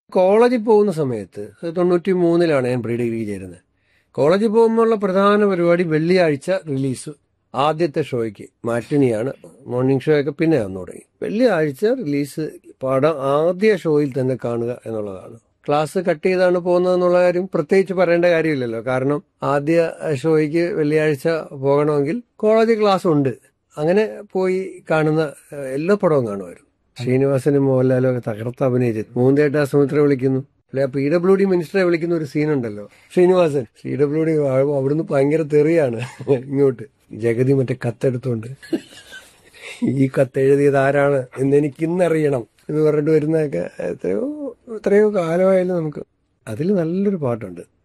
കോളേജിൽ പോകുന്ന സമയത്ത് തൊണ്ണൂറ്റി മൂന്നിലാണ് ഞാൻ പ്രീ ഡിഗ്രി ചേരുന്നത് കോളേജിൽ പോകുമ്പോഴുള്ള പ്രധാന പരിപാടി വെള്ളിയാഴ്ച റിലീസ് ആദ്യത്തെ ഷോയ്ക്ക് മാറ്റിനിയാണ് മോർണിംഗ് ഷോ ഒക്കെ പിന്നെ വന്നു തുടങ്ങി വെള്ളിയാഴ്ച റിലീസ് പടം ആദ്യ ഷോയിൽ തന്നെ കാണുക എന്നുള്ളതാണ് ക്ലാസ് കട്ട് ചെയ്താണ് പോകുന്നത് എന്നുള്ള കാര്യം പ്രത്യേകിച്ച് പറയേണ്ട കാര്യമില്ലല്ലോ കാരണം ആദ്യ ഷോയ്ക്ക് വെള്ളിയാഴ്ച പോകണമെങ്കിൽ കോളേജ് ക്ലാസ് ഉണ്ട് അങ്ങനെ പോയി കാണുന്ന ഏഹ്, എല്ലാ പടവും കാണുമായിരുന്നു ശ്രീനിവാസനും മോഹൻലാലും ഒക്കെ തകർത്ത് അഭിനയിച്ചു മൂന്നേട്ട സുമിത്ര വിളിക്കുന്നു അല്ലെ പി ഡബ്ല്യു ഡി മിനിസ്റ്ററെ വിളിക്കുന്ന ഒരു സീനുണ്ടല്ലോ ശ്രീനിവാസൻ പി ഡബ്ല്യു ഡി അവിടുന്ന് ഭയങ്കര തെറിയാണ് ഇങ്ങോട്ട് ജഗതി മറ്റേ കത്തെടുത്തോണ്ട് ഈ കത്ത് എഴുതിയത് ആരാണ് എന്ന് എനിക്ക് ഇന്നറിയണം എന്ന് പറഞ്ഞിട്ട് വരുന്നതൊക്കെ എത്രയോ എത്രയോ കാലമായാലും നമുക്ക് അതിൽ നല്ലൊരു പാട്ടുണ്ട്